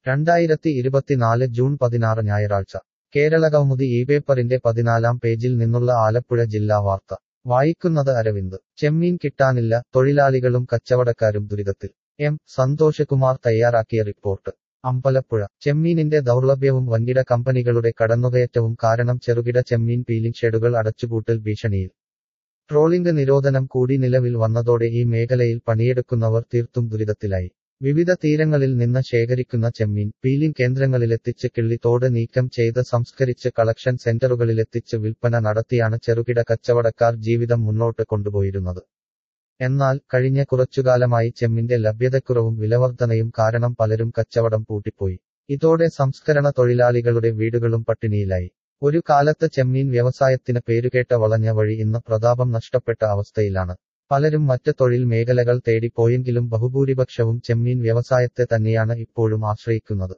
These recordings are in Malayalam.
രണ്ടായിരത്തി ഇരുപത്തിനാല് ജൂൺ പതിനാറ് ഞായറാഴ്ച കേരളകൗമുദി ഈ പേപ്പറിന്റെ പതിനാലാം പേജിൽ നിന്നുള്ള ആലപ്പുഴ ജില്ലാ വാർത്ത വായിക്കുന്നത് അരവിന്ദ് ചെമ്മീൻ കിട്ടാനില്ല തൊഴിലാളികളും കച്ചവടക്കാരും ദുരിതത്തിൽ എം സന്തോഷകുമാർ തയ്യാറാക്കിയ റിപ്പോർട്ട് അമ്പലപ്പുഴ ചെമ്മീനിന്റെ ദൗർലഭ്യവും വൻകിട കമ്പനികളുടെ കടന്നുകയറ്റവും കാരണം ചെറുകിട ചെമ്മീൻ പീലിംഗ് ഷെഡുകൾ അടച്ചുപൂട്ടൽ ഭീഷണിയിൽ ട്രോളിംഗ് നിരോധനം കൂടി നിലവിൽ വന്നതോടെ ഈ മേഖലയിൽ പണിയെടുക്കുന്നവർ തീർത്തും ദുരിതത്തിലായി വിവിധ തീരങ്ങളിൽ നിന്ന് ശേഖരിക്കുന്ന ചെമ്മീൻ പീലിംഗ് കേന്ദ്രങ്ങളിലെത്തിച്ച് കിള്ളിത്തോട് നീക്കം ചെയ്ത് സംസ്കരിച്ച് കളക്ഷൻ സെന്ററുകളിലെത്തിച്ച് വിൽപ്പന നടത്തിയാണ് ചെറുകിട കച്ചവടക്കാർ ജീവിതം മുന്നോട്ട് കൊണ്ടുപോയിരുന്നത് എന്നാൽ കഴിഞ്ഞ കുറച്ചുകാലമായി ചെമ്മിന്റെ ലഭ്യതക്കുറവും വിലവർധനയും കാരണം പലരും കച്ചവടം പൂട്ടിപ്പോയി ഇതോടെ സംസ്കരണ തൊഴിലാളികളുടെ വീടുകളും പട്ടിണിയിലായി ഒരു കാലത്ത് ചെമ്മീൻ വ്യവസായത്തിന് പേരുകേട്ട വളഞ്ഞ വഴി ഇന്ന് പ്രതാപം നഷ്ടപ്പെട്ട അവസ്ഥയിലാണ് പലരും മറ്റ് തൊഴിൽ മേഖലകൾ തേടിപ്പോയെങ്കിലും ബഹുഭൂരിപക്ഷവും ചെമ്മീൻ വ്യവസായത്തെ തന്നെയാണ് ഇപ്പോഴും ആശ്രയിക്കുന്നത്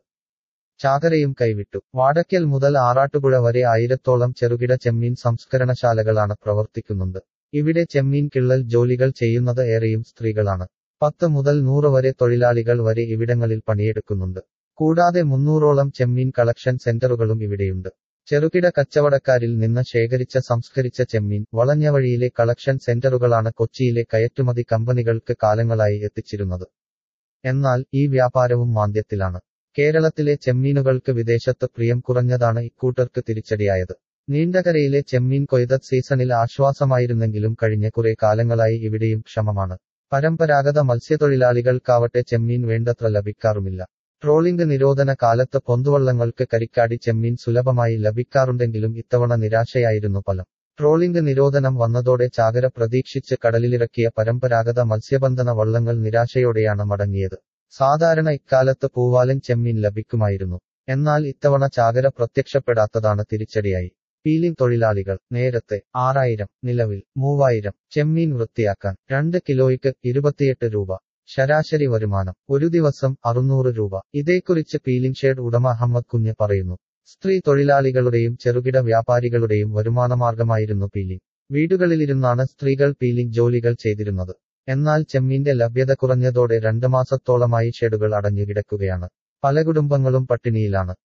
ചാകരയും കൈവിട്ടു വാടക്കൽ മുതൽ ആറാട്ടുപുഴ വരെ ആയിരത്തോളം ചെറുകിട ചെമ്മീൻ സംസ്കരണശാലകളാണ് പ്രവർത്തിക്കുന്നുണ്ട് ഇവിടെ ചെമ്മീൻ കിള്ളൽ ജോലികൾ ചെയ്യുന്നത് ഏറെയും സ്ത്രീകളാണ് പത്ത് മുതൽ നൂറ് വരെ തൊഴിലാളികൾ വരെ ഇവിടങ്ങളിൽ പണിയെടുക്കുന്നുണ്ട് കൂടാതെ മുന്നൂറോളം ചെമ്മീൻ കളക്ഷൻ സെന്ററുകളും ഇവിടെയുണ്ട് ചെറുകിട കച്ചവടക്കാരിൽ നിന്ന് ശേഖരിച്ച സംസ്കരിച്ച ചെമ്മീൻ വളഞ്ഞവഴിയിലെ കളക്ഷൻ സെന്ററുകളാണ് കൊച്ചിയിലെ കയറ്റുമതി കമ്പനികൾക്ക് കാലങ്ങളായി എത്തിച്ചിരുന്നത് എന്നാൽ ഈ വ്യാപാരവും മാന്ദ്യത്തിലാണ് കേരളത്തിലെ ചെമ്മീനുകൾക്ക് വിദേശത്ത് പ്രിയം കുറഞ്ഞതാണ് ഇക്കൂട്ടർക്ക് തിരിച്ചടിയായത് നീണ്ടകരയിലെ ചെമ്മീൻ കൊയ്ത സീസണിൽ ആശ്വാസമായിരുന്നെങ്കിലും കഴിഞ്ഞ കുറെ കാലങ്ങളായി ഇവിടെയും ക്ഷമമാണ് പരമ്പരാഗത മത്സ്യത്തൊഴിലാളികൾക്കാവട്ടെ ചെമ്മീൻ വേണ്ടത്ര ലഭിക്കാറുമില്ല ട്രോളിംഗ് നിരോധന കാലത്ത് പൊന്തുവള്ളങ്ങൾക്ക് കരിക്കാടി ചെമ്മീൻ സുലഭമായി ലഭിക്കാറുണ്ടെങ്കിലും ഇത്തവണ നിരാശയായിരുന്നു ഫലം ട്രോളിംഗ് നിരോധനം വന്നതോടെ ചാകര പ്രതീക്ഷിച്ച് കടലിലിറക്കിയ പരമ്പരാഗത മത്സ്യബന്ധന വള്ളങ്ങൾ നിരാശയോടെയാണ് മടങ്ങിയത് സാധാരണ ഇക്കാലത്ത് പൂവാലൻ ചെമ്മീൻ ലഭിക്കുമായിരുന്നു എന്നാൽ ഇത്തവണ ചാകര പ്രത്യക്ഷപ്പെടാത്തതാണ് തിരിച്ചടിയായി പീലിംഗ് തൊഴിലാളികൾ നേരത്തെ ആറായിരം നിലവിൽ മൂവായിരം ചെമ്മീൻ വൃത്തിയാക്കാൻ രണ്ട് കിലോയ്ക്ക് ഇരുപത്തിയെട്ട് രൂപ ശരാശരി വരുമാനം ഒരു ദിവസം അറുന്നൂറ് രൂപ ഇതേക്കുറിച്ച് പീലിംഗ് ഷെഡ് ഉടമ അഹമ്മദ് കുഞ്ഞ് പറയുന്നു സ്ത്രീ തൊഴിലാളികളുടെയും ചെറുകിട വ്യാപാരികളുടെയും വരുമാനമാർഗമായിരുന്നു പീലിംഗ് വീടുകളിലിരുന്നാണ് സ്ത്രീകൾ പീലിംഗ് ജോലികൾ ചെയ്തിരുന്നത് എന്നാൽ ചെമ്മീന്റെ ലഭ്യത കുറഞ്ഞതോടെ രണ്ട് മാസത്തോളമായി ഷെഡുകൾ അടഞ്ഞുകിടക്കുകയാണ് പല കുടുംബങ്ങളും പട്ടിണിയിലാണ്